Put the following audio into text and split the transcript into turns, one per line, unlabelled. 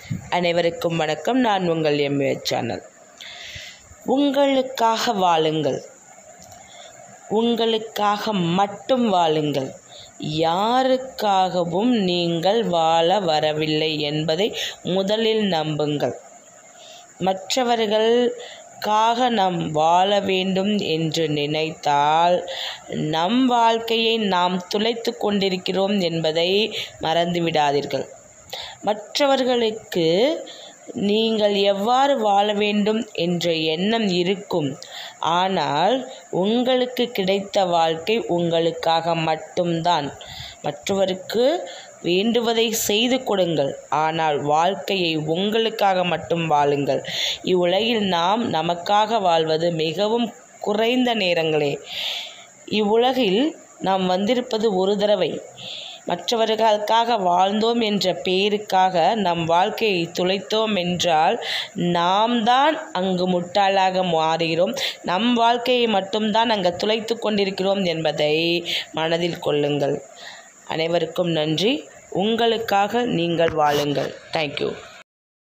அனைவருக்கும் வணக்கம் நான் உங்கள் எம்ஏ சேனல் உங்களுக்காக வாழுங்கள் உங்களுக்காக மட்டும் வாழுங்கள் யாருக்காகவும் நீங்கள் வாழ வரவில்லை என்பதை முதலில் நம்புங்கள் மற்றவர்களுக்காக நாம் வாழ வேண்டும் என்று நினைத்தால் நம் வாழ்க்கையை நாம் துளைத்து கொண்டிருக்கிறோம் என்பதை மறந்துவிடாதீர்கள் மற்றவர்களுக்கு நீங்கள் எவ்வாறு வாழ வேண்டும் என்ற எண்ணம் இருக்கும் ஆனால் உங்களுக்கு கிடைத்த வாழ்க்கை உங்களுக்காக மட்டும்தான் மற்றவருக்கு வேண்டுவதை செய்து கொடுங்கள் ஆனால் வாழ்க்கையை உங்களுக்காக மட்டும் வாழுங்கள் இவ்வுலகில் நாம் நமக்காக வாழ்வது மிகவும் குறைந்த நேரங்களே இவ்வுலகில் நாம் வந்திருப்பது ஒரு தடவை மற்றவர்களுக்காக வாழ்ந்தோம் என்ற பெயருக்காக நம் வாழ்க்கையை துளைத்தோம் என்றால் நாம் தான் அங்கு முட்டாளாக மாறுகிறோம் நம் வாழ்க்கையை மட்டும்தான் அங்கு துளைத்து கொண்டிருக்கிறோம் என்பதை மனதில் கொள்ளுங்கள் அனைவருக்கும் நன்றி உங்களுக்காக நீங்கள் வாழுங்கள் தேங்க்யூ